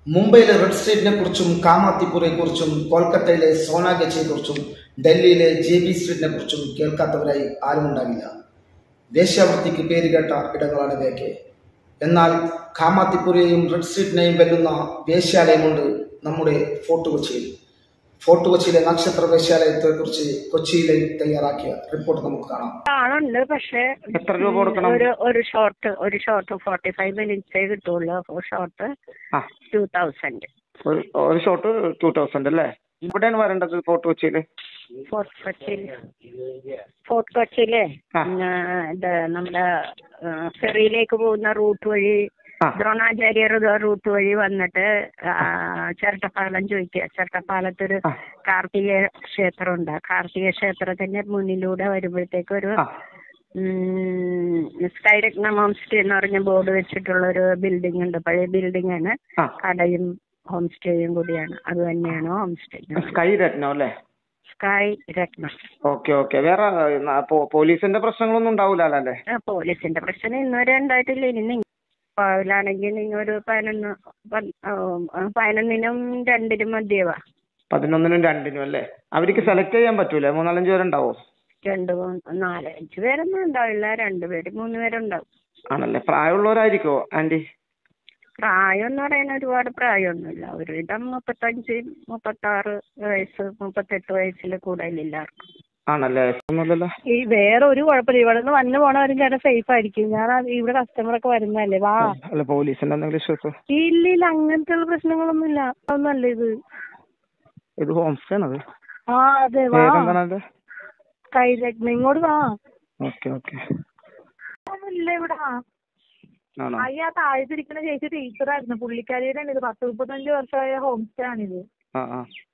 മുംബൈയിലെ റെഡ് സ്ട്രീറ്റിനെ കുറിച്ചും കാമാത്തിപുരയെ കുറിച്ചും കൊൽക്കത്തയിലെ സോനാഗച്ചിയെ കുറിച്ചും ഡൽഹിയിലെ ജെ ബി സ്ട്രീറ്റിനെ കുറിച്ചും കേൾക്കാത്തവരായി ആരുമുണ്ടാകില്ല വേശ്യാവൃത്തിക്ക് പേരുകേട്ട ഇടങ്ങളാണ് ഇവയൊക്കെ എന്നാൽ കാമാത്തിപുരയെയും റെഡ് സ്ട്രീറ്റിനെയും വെല്ലുന്ന വേശ്യാലയമുണ്ട് നമ്മുടെ ഫോർട്ട് കൊച്ചിയിൽ ഫോർട്ട് കൊച്ചിയിലെ നക്ഷത്ര വേശ്യാലയത്തെക്കുറിച്ച് കൊച്ചിയിലെ തയ്യാറാക്കിയ റിപ്പോർട്ട് നമുക്ക് കാണാം ആളുണ്ട് പക്ഷേ എത്ര രൂപ കൊടുക്കണം? ഒരു ഒരു ഷോർട്ട് ഒരു ഷോർട്ട് ഫോർട്ടി ഫൈവ് മിനിറ്റ്സേ കിട്ടുള്ളൂ ഷോർട്ട് ആ ടു തൗസൻഡ് ഒരു ഒരു ഷോട്ട് ടൂ തൗസൻഡ് അല്ലേ ഇവിടെയാണ് വരേണ്ടത് ഫോർട്ട് കൊച്ചിയിൽ ഫോർട്ട് കൊച്ചിയിൽ ഫോർട്ട് കൊച്ചിയിലെ ആ. പിന്നെ ഇത് നമ്മുടെ ആ, ഫെറിയിലേക്ക് പോകുന്ന റൂട്ട് വഴി ആ. ദ്രോണാചാര്യ റൂട്ട് വഴി വന്നിട്ട് ആ, ചിരട്ടപ്പാലം ചോദിക്കുക ചിരട്ടപ്പാലത്തൊരു ആ. കാർത്തിക ക്ഷേത്രമുണ്ട് കാർത്തിക ക്ഷേത്രത്തിന്റെ മുന്നിലൂടെ വരുമ്പോഴത്തേക്ക് ഒരു ആ സ്കൈ രത്നം ഹോം സ്റ്റേ എന്ന് പറഞ്ഞ ബോർഡ് വെച്ചിട്ടുള്ള ഒരു ബിൽഡിംഗ് ഉണ്ട് പഴയ ബിൽഡിംഗ് ആണ് ആ കടയും ഹോം സ്റ്റേയും കൂടിയാണ് അത് തന്നെയാണ് ഹോം സ്റ്റേ സ്കൈ രത്നം അല്ലേ സ്കൈ രത്നം ഓക്കെ ഓക്കെ വേറെ ആ, പോ- പോലീസിന്റെ പ്രശ്നങ്ങളൊന്നും ഉണ്ടാവൂലല്ലോ അല്ലേ ആ, പോലീസിന്റെ പ്രശ്നം ഇന്നുവരെ ഉണ്ടായിട്ടില്ല ഇനി പാവിലാണെങ്കിൽ നിങ്ങൾ ഒരു പതിനൊന്ന് പ- ആ, പതിനൊന്നിനും രണ്ടിനും മതിയവാ പതിനൊന്നിനും രണ്ടിനും അല്ലേ അവർക്ക് സെലക്ട് ചെയ്യാൻ പറ്റൂലേ മൂന്നാലഞ്ച് പേരുണ്ടാവോ രണ്ട് മൂന്ന് നാല് അഞ്ച് പേരൊന്നും ഉണ്ടാവില്ല രണ്ട് പേര് മൂന്ന് പേരുണ്ടാവും ആണല്ലേ പ്രായമുള്ളവരായിരിക്കോ ആന്റി പ്രായം എന്ന് പറയുന്ന ഒരുപാട് പ്രായമൊന്നുമില്ല ഒരുവിധം മുപ്പത്തഞ്ച് മുപ്പത്താറ് വയസ്സ് മുപ്പത്തെട്ട് വയസ്സിൽ കൂടുതലില്ല ആർക്കും ആണല്ലേ ഒന്നുമില്ലല്ലോ ഈ വേറെ ഒരു കുഴപ്പമില്ല ഇവിടെ നിന്ന് വന്നു പോണവരും ചേട്ടൻ സേഫ് ആയിരിക്കും ഞാൻ ആ- ഇവിടെ കസ്റ്റമർ ഒക്കെ വരുന്നതല്ലേ വാ അല്ല പോലീസിന്റെ എന്തെങ്കിലും ഇഷ്യൂസ് ഇല്ല ഇല്ല അങ്ങനത്തെ ഉള്ള പ്രശ്നങ്ങളൊന്നും ഇല്ല ഒന്നല്ല ഇത് ഇത് ഹോം സ്റ്റേ ആണത് ആ അതെ വാ പേരെന്താണത് കൈരത്ന ഇങ്ങോട്ട് വാ ഓക്കെ ഓക്കെ ഇല്ല ഇവിടെ ആണോ അയ്യ ആ താഴത്തിരിക്കുന്ന ചേച്ചി ടീച്ചറായിരുന്നു പുള്ളിക്കാരിയുടെ ഇത് പത്ത് മുപ്പത്തഞ്ച് വർഷമായ ഹോം സ്റ്റേ ആണിത് ആ ആ